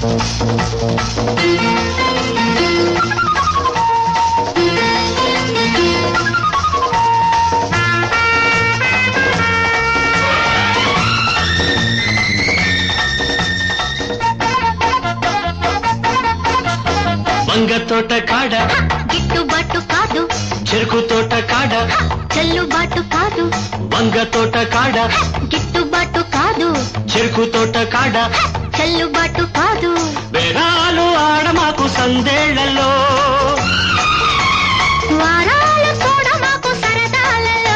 వంగ తోట కాడ గిట్టుబాటు కాదు చెరుకు తోట కాడ చెల్లుబాటు కాదు వంగ తోట కాడ గిట్టుబాటు కాదు చెరుకు తోట కాడ చెల్లుబాటు కాదు వేరాలు ఆడ మాకు సందేళ్లలో వారాలు కూడా మాకు సరదాలలో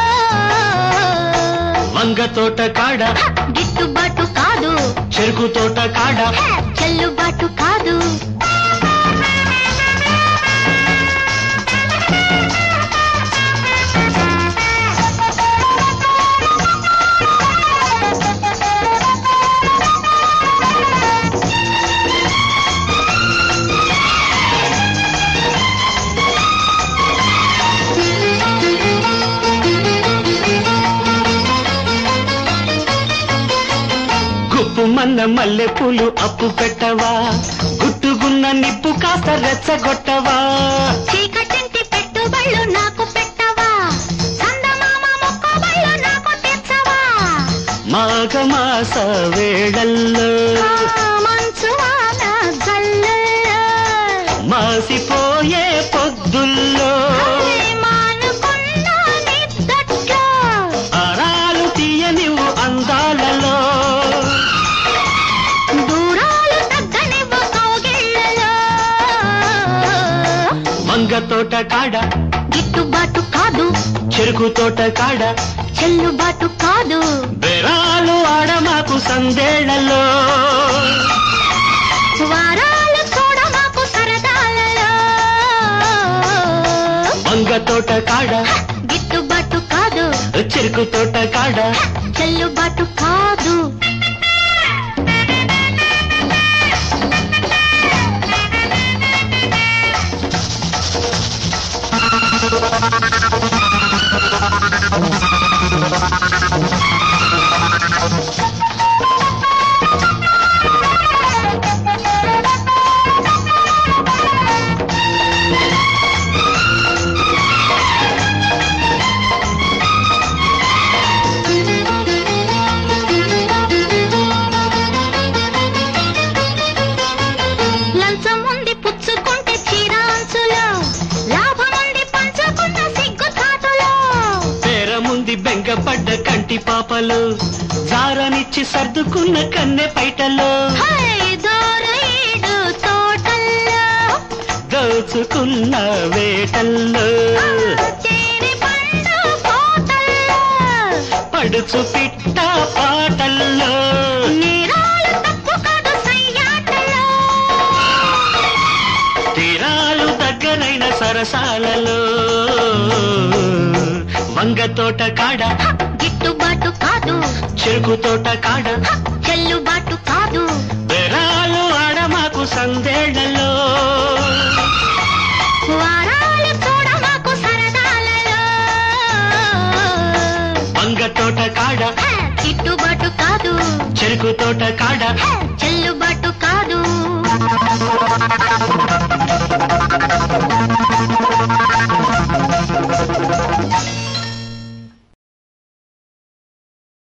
వంగ తోట కాడ గిట్టుబాటు కాదు చెరుకు తోట కాడ చెల్లుబాటు కాదు గుప్పు మన్న మల్లె పూలు అప్పు పెట్టవా గుట్టుగున్న నిప్పు కాస్త రెచ్చగొట్టవా చీకటింటి పెట్టుబళ్ళు నాకు పెట్టవా చందమామ మొక్కబళ్ళు నాకు తెచ్చవా మాఘమాస వేళల్లో ఆ మంచు వాన జల్లుల్లో మాసిపోయే పొద్దుల్లో అవి మానుకున్న నిద్దట్లో అరాలు తీయనివు అందాలలో దూరాలు తగ్గనివ్వు కౌగిళ్ళలో మంగ తోట కాడ గిట్టుబాటు కాదు చెరుకు తోట కాడ చెల్లుబాటు కాదు బెరాలు ఆడ మాకు సందేళ్లలో వారాలు కూడా మాకు సరదాలలో మంగ తోట కాడ గిట్టుబాటు కాదు చెరుకు తోట కాడ చెల్లుబాటు కాదు లంచం ఉంది పుచ్చుకుంటే చీరాంచులో లాభం ఉంది పంచుకున్న సిగ్గు చాటులో పేరముంది బెంగపడ్డ కంటి పాపలు జారనిచ్చి సర్దుకున్న కన్నె పైటలో హై దోరైడు తోటల్లో దోచుకున్న వేటల్లో చేరి పండు కోటల్లో పడుచు పిట్ట పాటల్లో నేరాలు తప్పు కాదు సయ్యాటలో తీరాలు దగ్గరైన సరసాలలో వంగ తోట కాడ గిట్టుబాటు కాదు చెరుకు తోట కాడ చెల్లుబాటు కాదు బెరాలు ఆడ మాకు సందేళ్లలో వారాలు కూడా మాకు సరదాలలో వంగ తోట కాడ హ, గిట్టుబాటు కాదు చెరుకు తోట కాడ హ, చెల్లుబాటు కాదు